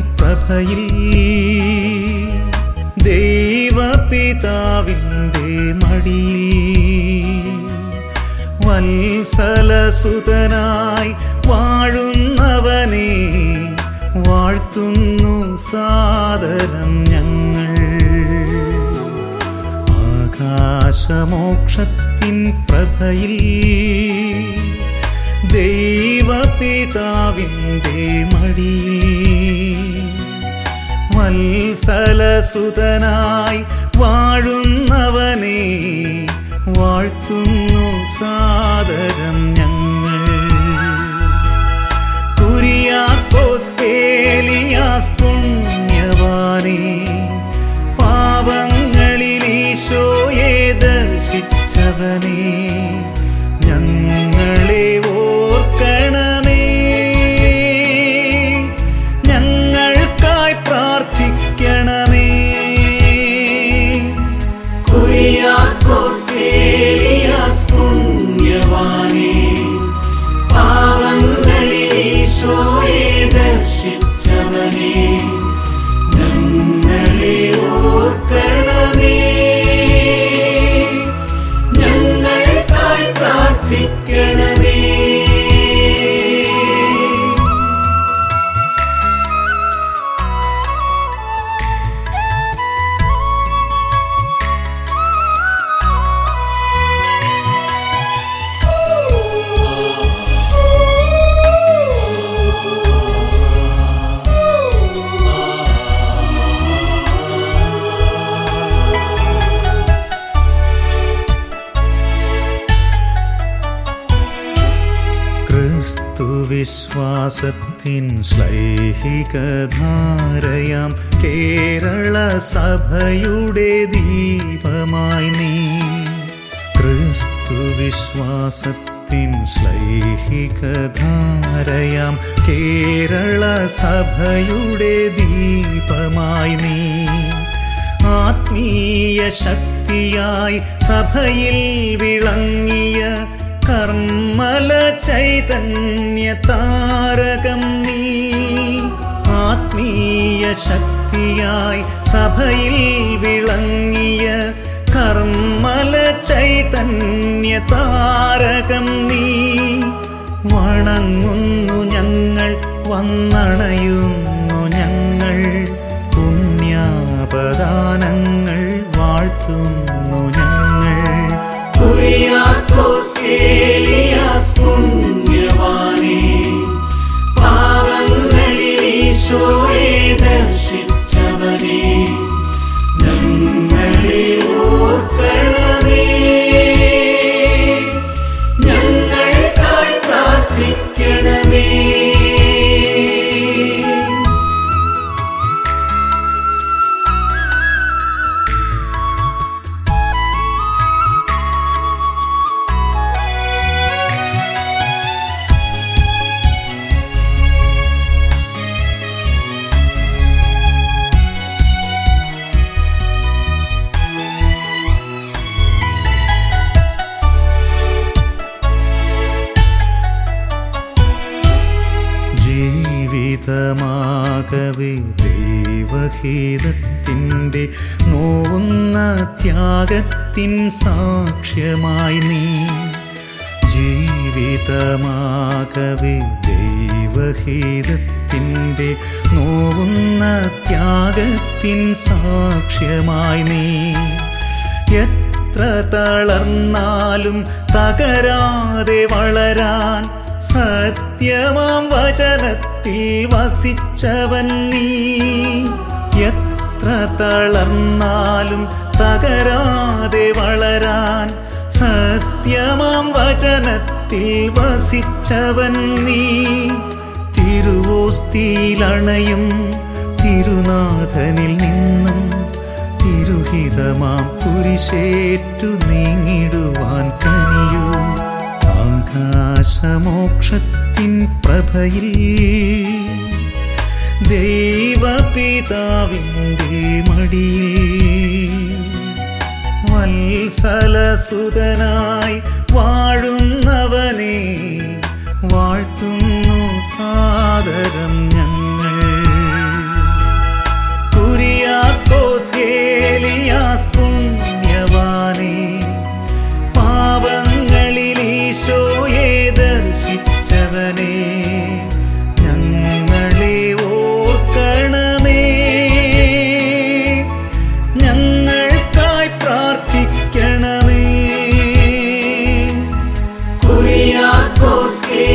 പ്രഭയിൽ ദൈവപിതാവിൻ്റെ മടിയിൽ വത്സലസുതനായി വാഴുന്നവനെ വാഴ്ത്തുന്നു സാദരം ഞങ്ങൾ ആകാശമോക്ഷത്തിൻ പ്രഭയിൽ ദൈവപിതാവിൻ്റെ മടിയിൽ വത്സലസുതനായി വാഴുന്നവനെ വാഴ്ത്തുന്നു സാദരം ഞങ്ങൾ കുരിയാക്കോസ് ഏലിയാസ് പുണ്യവാനേ പാവങ്ങളിൽ ഈശോയെ ദർശിച്ചവനേ ഞങ്ങളെ ഓർക്കണമേ ഞങ്ങൾക്കായി പ്രാർത്ഥിക്കണമേ കുരിയാക്കോസ് ഏലിയാസ് പുണ്യവാനേ പാവങ്ങളിൽ ഈശോയെ ദർശിച്ചവനേ ഞങ്ങളെ ഓർക്കണമേ ഞങ്ങൾക്കായി പ്രാർത്ഥിക്കണമേ ക്രിസ്തു വിശ്വാസത്തിൻ ശ്ലൈഹികധാരയാം കേരള സഭയുടെ ദീപമായി നീ ക്രിസ്തു വിശ്വാസത്തിൻ ശ്ലൈഹികധാരയാം കേരള സഭയുടെ ദീപമായി നീ ആത്മീയ ശക്തിയായി സഭയിൽ വിളങ്ങിയ കർമ്മല ചൈതന്യ താരകം നീ ആത്മീയ ശക്തിയായി സഭയിൽ വിളങ്ങിയ കർമ്മല ചൈതന്യ താരകം നീ വണങ്ങുന്നു ഞങ്ങൾ വന്നണയുന്നു ഞങ്ങൾ പുണ്യാപദാനങ്ങൾ വാഴ്ത്തുന്നു ഞങ്ങൾ കുരിയാക്കോസേലിയാസ് പുണ്യവാനേ പാവങ്ങളിൽ ഈശോയെ ദർശിച്ചവനേ ഞങ്ങളെ ഓർക്കണമേ ഞങ്ങൾക്കായി പ്രാർത്ഥിക്കണമേ ജീവിതമാകവേ ദൈവഹിതത്തിൻ്റെ നോവുന്ന ത്യാഗത്തിൻ സാക്ഷ്യമായി നീ ജീവിതമാകവേ ദൈവഹിതത്തിൻ്റെ നോവുന്ന ത്യാഗത്തിൻ സാക്ഷ്യമായി നീ എത്ര തളർന്നാലും തകരാതെ വളരാൻ സത്യമാം വചനത്തിൽ വസിച്ചവൻ നീ എത്ര തളർന്നാലും തകരാതെ വളരാൻ സത്യമാം വചനത്തിൽ വസിച്ചവൻ നീ തിരുവോസ്തിയിലണയും തിരുനാഥനിൽ നിന്നും തിരുഹിതമാം കുരിശേറ്റു നീങ്ങിടുവാൻ കനിയൂ ആകാശമോക്ഷത്തിൻ പ്രഭയിൽ ദൈവപിതാവിൻ്റെ മടിയിൽ വത്സലസുതനായി വാഴുന്നവനെ വാഴ്ത്തുന്നു സാദരം ഞങ്ങൾ ഓസേ